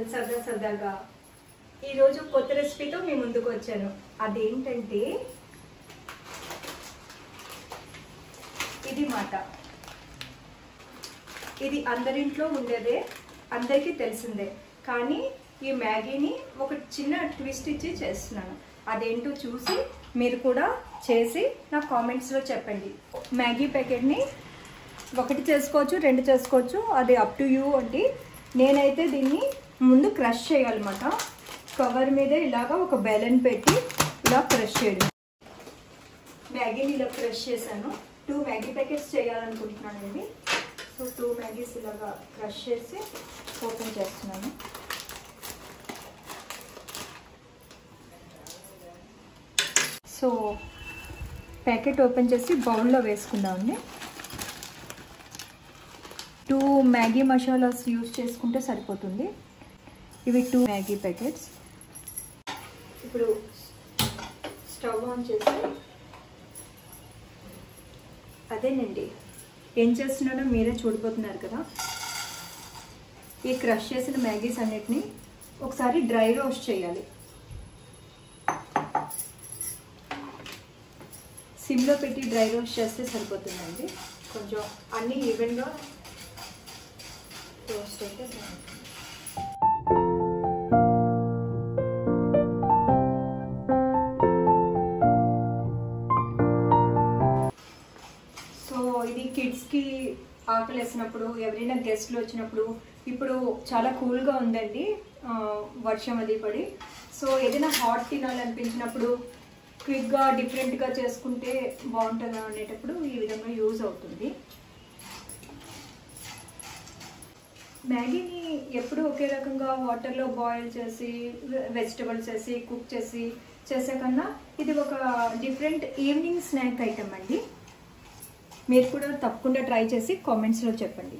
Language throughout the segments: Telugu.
ఛానల్ సరదా సరదాగా ఈరోజు కొత్త రెసిపీతో మీ ముందుకు వచ్చాను అదేంటంటే ఇది మాట ఇది అందరింట్లో ఉండేదే అందరికీ తెలిసిందే కానీ ఈ మ్యాగీని ఒక చిన్న ట్విస్ట్ ఇచ్చి చేస్తున్నాను అదేంటో చూసి మీరు కూడా చేసి నా కామెంట్స్లో చెప్పండి మ్యాగీ ప్యాకెట్ని ఒకటి చేసుకోవచ్చు రెండు చేసుకోవచ్చు అది అప్ టు యూ అండి నేనైతే దీన్ని ముందు క్రష్ చేయాలన్నమాట కవర్ మీద ఇలాగా ఒక బెలన్ పెట్టి ఇలా క్రష్ చేయడం మ్యాగీని ఇలా క్రష్ చేశాను టూ మ్యాగీ ప్యాకెట్స్ చేయాలనుకుంటున్నానండి సో టూ మ్యాగీస్ ఇలాగా క్రష్ చేసి ఓపెన్ చేస్తున్నాను సో ప్యాకెట్ ఓపెన్ చేసి బౌల్లో వేసుకుందామండి టూ మ్యాగీ మసాలాస్ యూస్ చేసుకుంటే సరిపోతుంది ఇవి టూ మ్యాగీ ప్యాకెట్స్ ఇప్పుడు స్టవ్ ఆన్ చేసి అదేనండి ఏం చేస్తున్నాడో మీరే చూడిపోతున్నారు కదా ఈ క్రష్ చేసిన మ్యాగీస్ అన్నిటిని ఒకసారి డ్రై రోస్ట్ చేయాలి సిమ్లో పెట్టి డ్రై రోస్ట్ చేస్తే సరిపోతుందండి కొంచెం అన్నీ ఈవెన్గా రోస్ట్ అయితే బాగుంటుంది సో ఇది కిడ్స్కి ఆకలి వేసినప్పుడు ఎవరైనా గెస్ట్లు వచ్చినప్పుడు ఇప్పుడు చాలా కూల్గా ఉందండి ఆ, వర్షం అది పడి సో ఏదైనా హాట్ తినాలనిపించినప్పుడు క్విక్గా డిఫరెంట్గా చేసుకుంటే బాగుంటుంది అనేటప్పుడు ఈ విధంగా యూజ్ అవుతుంది మ్యాగీని ఎప్పుడు ఒకే రకంగా వాటర్లో బాయిల్ చేసి వెజిటబుల్స్ వేసి కుక్ చేసి చేసే కన్నా ఇది ఒక డిఫరెంట్ ఈవినింగ్ స్నాక్ ఐటమ్ అండి మీరు కూడా తప్పకుండా ట్రై చేసి కామెంట్స్లో చెప్పండి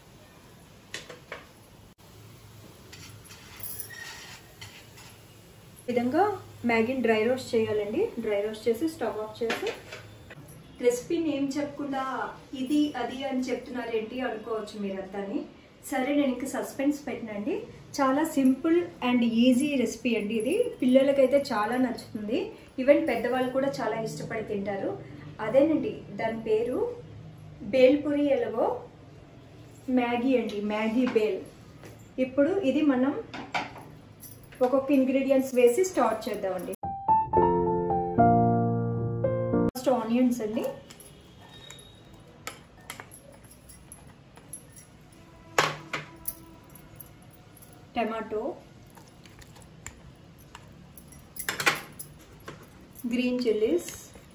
ఈ విధంగా మ్యాగీని డ్రై రోస్ట్ చేయాలండి డ్రై రోస్ట్ చేసి స్టవ్ ఆఫ్ చేసి రెసిపీని ఏం చెప్పకుండా ఇది అది అని చెప్తున్నారేంటి అనుకోవచ్చు మీరంతాని సరే నేను ఇంకా సస్పెన్స్ పెట్టినండి చాలా సింపుల్ అండ్ ఈజీ రెసిపీ అండి ఇది పిల్లలకైతే చాలా నచ్చుతుంది ఈవెన్ పెద్దవాళ్ళు కూడా చాలా ఇష్టపడి తింటారు అదేనండి దాని పేరు బేల్పురి ఎలగో మ్యాగీ అండి మ్యాగీ బేల్ ఇప్పుడు ఇది మనం ఒక్కొక్క ఇంగ్రీడియంట్స్ వేసి స్టార్ట్ చేద్దామండి ఫస్ట్ ఆనియన్స్ అండి టమాటో గ్రీన్ చిల్లీస్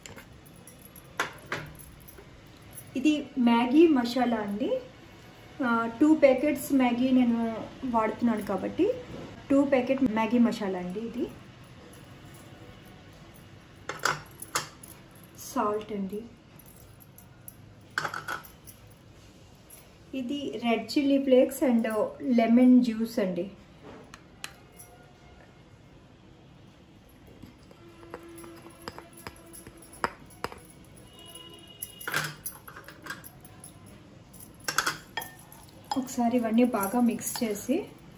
ఇది మ్యాగీ మసాలా అండి టూ ప్యాకెట్స్ మ్యాగీ నేను వాడుతున్నాను కాబట్టి టూ ప్యాకెట్ మ్యాగీ మసాలా అండి ఇది సాల్ట్ అండి ఇది red chilli flakes and lemon juice అండి ఒకసారి ఇవన్నీ బాగా మిక్స్ చేసి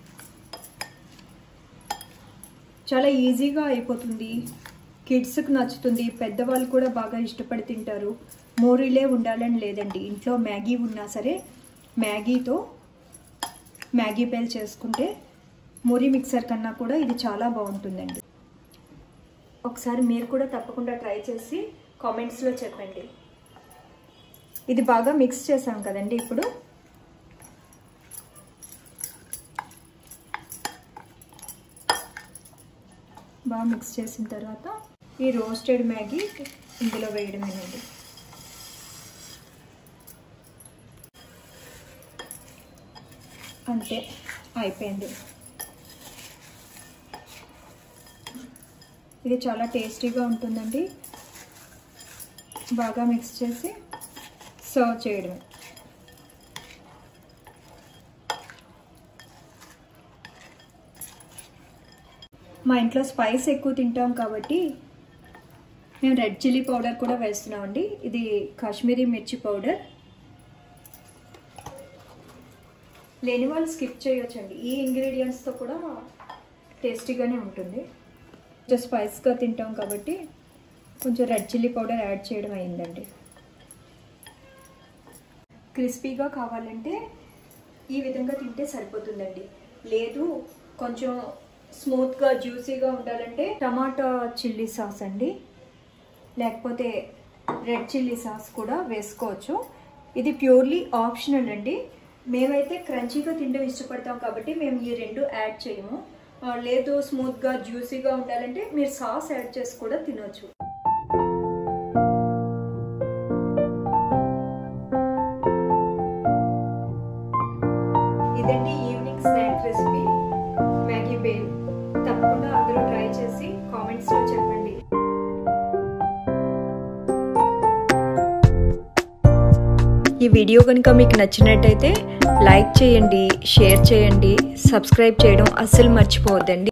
చాలా ఈజీగా అయిపోతుంది కిడ్స్కి నచ్చుతుంది పెద్దవాళ్ళు కూడా బాగా ఇష్టపడి తింటారు మోరీలే ఉండాలని లేదండి ఇంట్లో మ్యాగీ ఉన్నా సరే మ్యాగీతో మ్యాగీ బెల్ చేసుకుంటే మురి మిక్సర్ కన్నా కూడా ఇది చాలా బాగుంటుందండి ఒకసారి మీరు కూడా తప్పకుండా ట్రై చేసి కామెంట్స్లో చెప్పండి ఇది బాగా మిక్స్ చేసాం కదండి ఇప్పుడు బాగా మిక్స్ చేసిన తర్వాత ఈ రోస్టెడ్ మ్యాగీ ఇందులో వేయడమేనండి అంతే అయిపోయింది ఇది చాలా టేస్టీగా ఉంటుందండి బాగా మిక్స్ చేసి సర్వ్ చేయడమే మా ఇంట్లో స్పైస్ ఎక్కువ తింటాం కాబట్టి మేము రెడ్ చిల్లీ పౌడర్ కూడా వేస్తున్నామండి ఇది కాశ్మీరీ మిర్చి పౌడర్ లేని వాళ్ళు స్కిప్ చేయొచ్చండి ఈ ఇంగ్రీడియంట్స్తో కూడా టేస్టీగానే ఉంటుంది కొంచెం స్పైస్గా తింటాం కాబట్టి కొంచెం రెడ్ చిల్లీ పౌడర్ యాడ్ చేయడం అయిందండి క్రిస్పీగా కావాలంటే ఈ విధంగా తింటే సరిపోతుందండి లేదు కొంచెం స్మూత్గా జ్యూసీగా ఉండాలంటే టమాటా చిల్లీ సాస్ అండి లేకపోతే రెడ్ చిల్లీ సాస్ కూడా వేసుకోవచ్చు ఇది ప్యూర్లీ ఆప్షనల్ అండి మేమైతే క్రంచీగా తినడం ఇష్టపడతాం కాబట్టి మేము ఈ రెండు యాడ్ చేయము ఆ, లేదు స్మూత్గా జ్యూసీగా ఉండాలంటే మీరు సాస్ యాడ్ చేసి కూడా తినొచ్చు ఇదండి evening snack recipe Maggi bhel తప్పకుండా అందరూ ట్రై చేసి కామెంట్స్లో చెప్పండి ఈ వీడియో కనుక మీకు నచ్చినట్టయితే లైక్ చేయండి షేర్ చేయండి సబ్స్క్రైబ్ చేయడం అస్సలు మర్చిపోవద్దండి